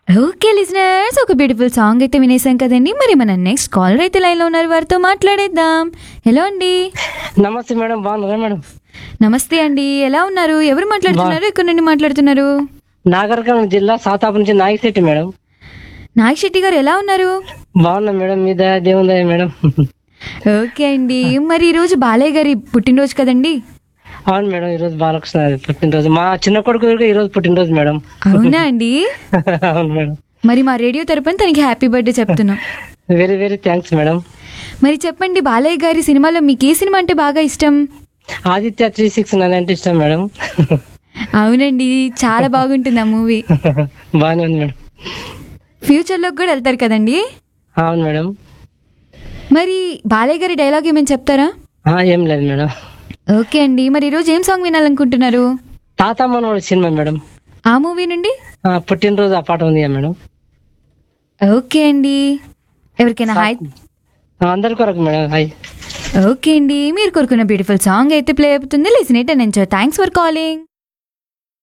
okay listeners ఒక beautiful song అయితే వినేసాం కదండి మరి మన నెక్స్ట్ కాలర్ అయితే లైన్లో ఉన్నారు వారితో మాట్లాడేద్దాం హలో అండి నమస్తే మేడం బాగున్నారా మేడం నమస్తే అండి ఎలా ఉన్నారు ఎవరు మాట్లాడుతున్నారు ఎక్కడి నుండి మాట్లాడుతున్నారు నాగరికం జిల్లా సాతాపు నుంచి నాయశెట్టి మేడం నాగ్ శెట్టి గారు ఎలా ఉన్నారు బాగున్నా మేడం మీ దయ దేవుందా మేడం ఓకే అండి మరి ఈ రోజు బాలయ్య గారి పుట్టినరోజు కదండి అవును మేడం ఈరోజు బాలకృష్ణ పుట్టినరోజు మా చిన్న కొడుకు కూడా ఈరోజు పుట్టినరోజు మేడం అవునా అండి అవును మేడం మరి మా రేడియో తరపున తనకి హ్యాపీ బర్త్డే చెప్తున్నాం వెరీ వెరీ థ్యాంక్స్ మేడం మరి చెప్పండి బాలయ్య గారి సినిమాలో మీకు ఏ సినిమా అంటే బాగా ఇష్టం ఆదిత్య త్రీ సిక్స్ నైన్ అంటే ఇష్టం మేడం అవునండి చాలా బాగుంటుంది ఆ మూవీ బాగానే ఉంది మేడం ఫ్యూచర్లోకి కూడా వెళ్తారు కదండి అవును మేడం మరి బాలయ్య గారి డైలాగ్ ఏమైనా చెప్తారా ఆ, ఏం లేదు మేడం ఓకే అండి మరి ఈరోజు ఏం సాంగ్ వినాలనుకుంటున్నారు తాత మనోడు సినిమా మేడం ఆ మూవీ నుండి ఆ, పుట్టినరోజు ఆ పాట ఉంది మేడం ఓకే అండి ఎవరికైనా హాయ్ ఆ, అందరి కొరకు మేడం హాయ్ ఓకే అండి మీరు కోరుకున్న బ్యూటిఫుల్ సాంగ్ అయితే ప్లే అవుతుంది listen it and enjoy thanks for calling